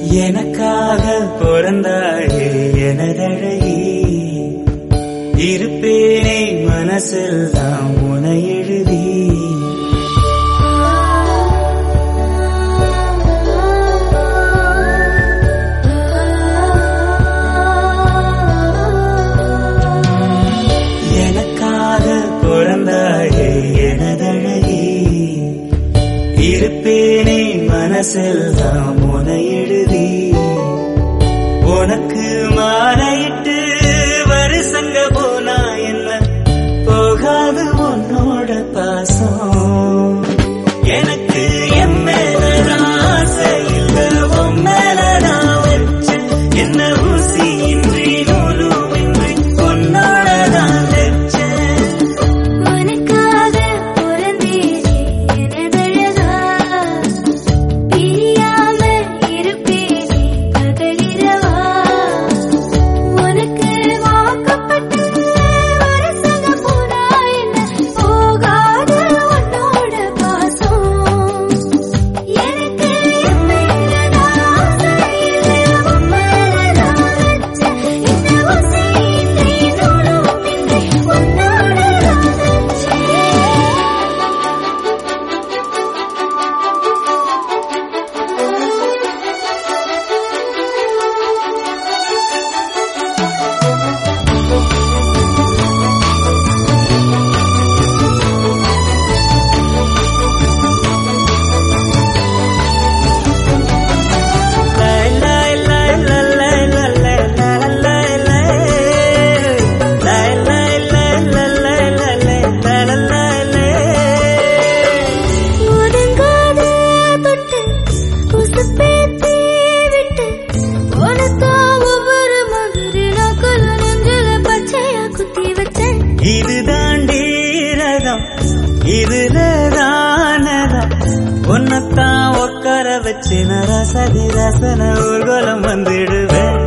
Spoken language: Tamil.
எனக்காக பிறந்தாயே எனதழகி இருப்பேனே மனசில் தான் உன எழுதி எனக்காக பிறந்தாயே எனதழகி இருப்பேனே மனசில் தான் உன எழுதி உனக்கு மாலையிட்டு வருசங்க போனா என்ன போகாது உன்னோட பாசம் எனக்கு என் மேலதான் ஆசை இல்ல உன் மேலதான் வச்சு என்ன ஊசி இன்றி நூலும் இன்றி உன்னோடதான் வச்சேன் உனக்காக பிறந்தேனே எனதழகா பிரியாம இருப்பேனே பகலிரவா உனக்கு வாக்கப்பட்ட வருஷங்க போனா என்ன போகாத உன்னோட பாசம் எனக்கு என் மேலதான் ஆசை இல்லை உன் மேலதான் வச்ச இந்த ஊசி இன்றி நூலும் இன்றி உன்னோடதான் வச்சேன் ஒதுங்காத தொட்டு உசுப்பேத்தி விட்டு உனக்கா ஒவ்வொரு மாதிரி நாக்குல நெஞ்சில பச்சையா குத்தி வச்சேன் இது தாண்டீரதம் இதுல தானதம் உன்னத்தான் உட்கார வச்சு நான் ரசதி ரசன ஊர்வலம் வந்துடுவேன்